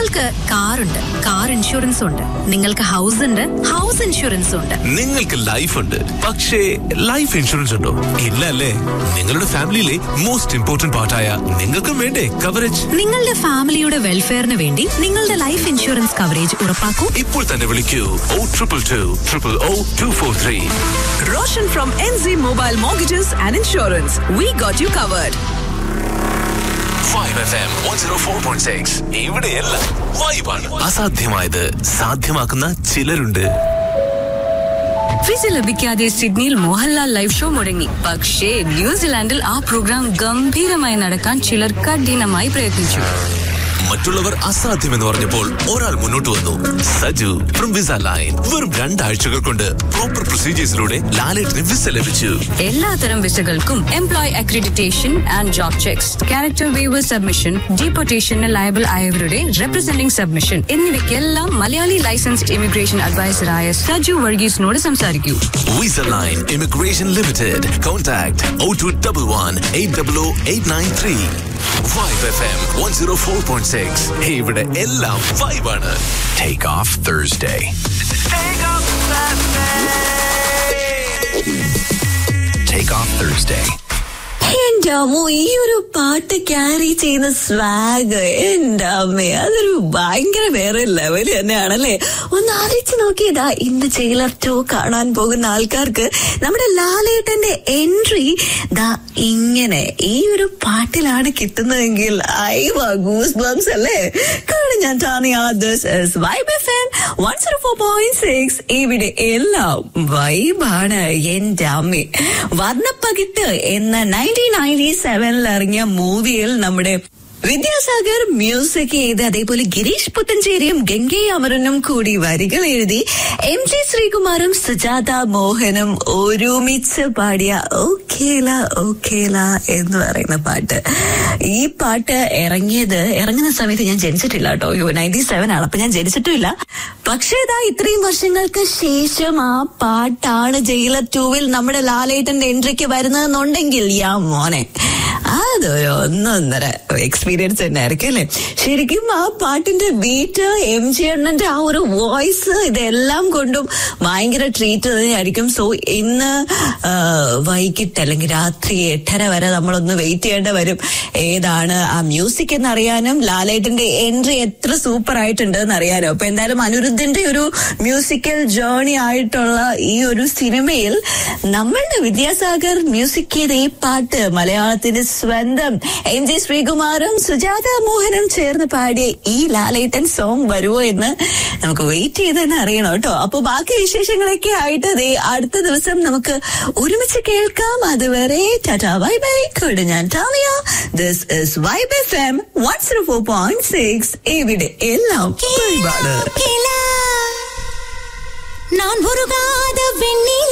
നിങ്ങൾക്ക് കാറുണ്ട് car insurance ഉണ്ട് നിങ്ങൾക്ക് ഹൗസ് ഉണ്ട് ഹൗസ് ഇൻഷുറൻസ് ഉണ്ട് നിങ്ങൾക്ക് ലൈഫ് ഉണ്ട് പക്ഷേ ലൈഫ് ഇൻഷുറൻസ് ഉണ്ടോ ഇല്ല അല്ലേ നിങ്ങളുടെ ഫാമിലിയിലെ മോസ്റ്റ് ഇമ്പോർട്ടന്റ് പാർട്ടായ നിങ്ങൾക്കും വേണ്ടേ കവറേജ് നിങ്ങളുടെ ഫാമിലിയുടെ വെൽഫെയറിന് വേണ്ടി നിങ്ങളുടെ ലൈഫ് ഇൻഷുറൻസ് കവറേജ് ഉറപ്പാക്കൂ ഇപ്പോൾ തന്നെ വിളിക്കൂ O triple two triple O two four three Roshan from NZ Mobile Mortgages and Insurance. We got you covered. Five F M one zero four point six ഇവിടെയെല്ലാം വൈബാണ് അസാധ്യമായത് സാധ്യമാക്കുന്ന ചിലരുണ്ട് വിസ ലഭിക്കാതെ സിഡ്നിയിൽ Mohanlal live show മുടങ്ങി പക്ഷേ ന്യൂസിലാൻഡിൽ ആ പ്രോഗ്രാം ഗംഭീരമായി നടക്കാൻ ചിലർ കഠിനമായി പ്രയത്നിച്ചു മറ്റുള്ളവർ അസാധ്യമെന്ന് പറഞ്ഞപ്പോൾ ഒരാൾ മുന്നോട്ട് വന്നു സജു ഫ്രം വിസ ലൈൻ വെറും രണ്ടാഴ്ചകൾ കൊണ്ട് പ്രോപ്പർ പ്രൊസീജിയേഴ്സിലൂടെ ലാലേട്ടിന് വിസ ലഭിച്ചു എല്ലാത്തരം വിസകൾക്കും employ accreditation and job checks character waiver submission ഡീപ്പോർട്ടേഷന് ലയബിൾ ആയവരുടെ റെപ്രസെന്റിംഗ് സബ്മിഷൻ എന്നിവയ്ക്കെല്ലാം മലയാളി ലൈസൻസ്ഡ് ഇമിഗ്രേഷൻ അഡ്വൈസറായ സജു വർഗീസിനോട് സംസാരിക്കൂ visa line immigration limited contact O two double one eight double O eight nine three vibe F M one zero four point six ഇവിടെ എല്ലാം വൈബാണ് Take off Thursday. Take off Thursday. എന്റെ അമ്മോ ഈ ഒരു പാട്ട് ക്യാരി ചെയ്യുന്ന സ്വാഗ് എന്റെ അമ്മ അതൊരു ഭയങ്കര വേറെ ലെവൽ തന്നെയാണല്ലേ ഒന്ന് ആലോചിച്ച് നോക്കിയതാ ഇന്ന് ജയിലർ ടു കാണാൻ പോകുന്ന ആൾക്കാർക്ക് നമ്മുടെ ലാലേട്ടന്റെ എൻട്രി ദാ ഇങ്ങനെ ഈ ഒരു പാട്ടിലാണ് കിട്ടുന്നതെങ്കിൽ ഐ ഗൂസ് ബംസ് അല്ലേ കാരണം ഞാൻ Tania this is vibe F M one zero four point six ഇവിടെ എല്ലാം വൈബാണ് എന്റെ അമ്മ വർണ്ണപ്പകിട്ട് എന്ന നയൻറ്റീൻ നയൻറ്റി സെവനിൽ ഇറങ്ങിയ മൂവിയിൽ നമ്മുടെ വിദ്യാസാഗർ മ്യൂസിക് ചെയ്ത് അതേപോലെ ഗിരീഷ് പുത്തഞ്ചേരിയും ഗംഗെ അമരനും കൂടി വരികൾ എഴുതി എം ജി ശ്രീകുമാറും സുജാത മോഹനും ഒരുമിച്ച് പാടിയ ഓക്കേല ഓക്കേല എന്ന് പറയുന്ന പാട്ട് ഈ പാട്ട് ഇറങ്ങിയത് ഇറങ്ങുന്ന സമയത്ത് ഞാൻ ജനിച്ചിട്ടില്ല കേട്ടോ യോ നയൻറ്റി സെവൻ ആണ് അപ്പൊ ഞാൻ ജനിച്ചിട്ടുമില്ല പക്ഷേ ഇതാ ഇത്രയും വർഷങ്ങൾക്ക് ശേഷം ആ പാട്ടാണ് ജയിലർ ടൂവിൽ നമ്മുടെ ലാലേട്ടന്റെ എൻട്രിക്ക് വരുന്നതെന്നുണ്ടെങ്കിൽ യാ മോനെ അതൊരു ഒന്നൊന്നര എക്സ്പീരിയൻസ് തന്നെ ആയിരിക്കും അല്ലെ ശരിക്കും ആ പാട്ടിന്റെ ബീറ്റ് എം ജി അണ്ണന്റെ ആ ഒരു വോയിസ് ഇതെല്ലാം കൊണ്ടും ഭയങ്കര ട്രീറ്റ് തന്നെയായിരിക്കും സോ ഇന്ന് ആ, വൈകിട്ട് അല്ലെങ്കിൽ രാത്രി എട്ടര വരെ നമ്മളൊന്ന് വെയിറ്റ് ചെയ്യേണ്ട വരും ഏതാണ് ആ മ്യൂസിക് എന്നറിയാനും ലാലേട്ടന്റെ എൻട്രി എത്ര സൂപ്പർ ആയിട്ടുണ്ട് എന്ന് അറിയാനോ അപ്പൊ എന്തായാലും അനിരുദ്ധിന്റെ ഒരു മ്യൂസിക്കൽ ജേർണി ആയിട്ടുള്ള ഈ ഒരു സിനിമയിൽ നമ്മളുടെ വിദ്യാസാഗർ മ്യൂസിക് ചെയ്ത ഈ പാട്ട് മലയാളത്തിന്റെ സ്വന്തം എം ജി ശ്രീകുമാറും സുജാത മോഹനും ചേർന്ന് പാടിയ ഈ ലാലേട്ടൻ സോങ് വരുമോ എന്ന് നമുക്ക് വെയിറ്റ് ചെയ്ത് തന്നെ അറിയണം കേട്ടോ അപ്പൊ ബാക്കി വിശേഷങ്ങളൊക്കെ ആയിട്ട് ദേ അടുത്ത ദിവസം നമുക്ക് ഒരുമിച്ച് കേൾക്കാം അതുവരെ ടാറ്റാ ബൈ ബൈ കൂടെ ഞാൻ Tamia this is vibe F M one zero four point six ഇവിടെ എല്ലാം വൈബാണ് நான் உருகாத வெண்ணில்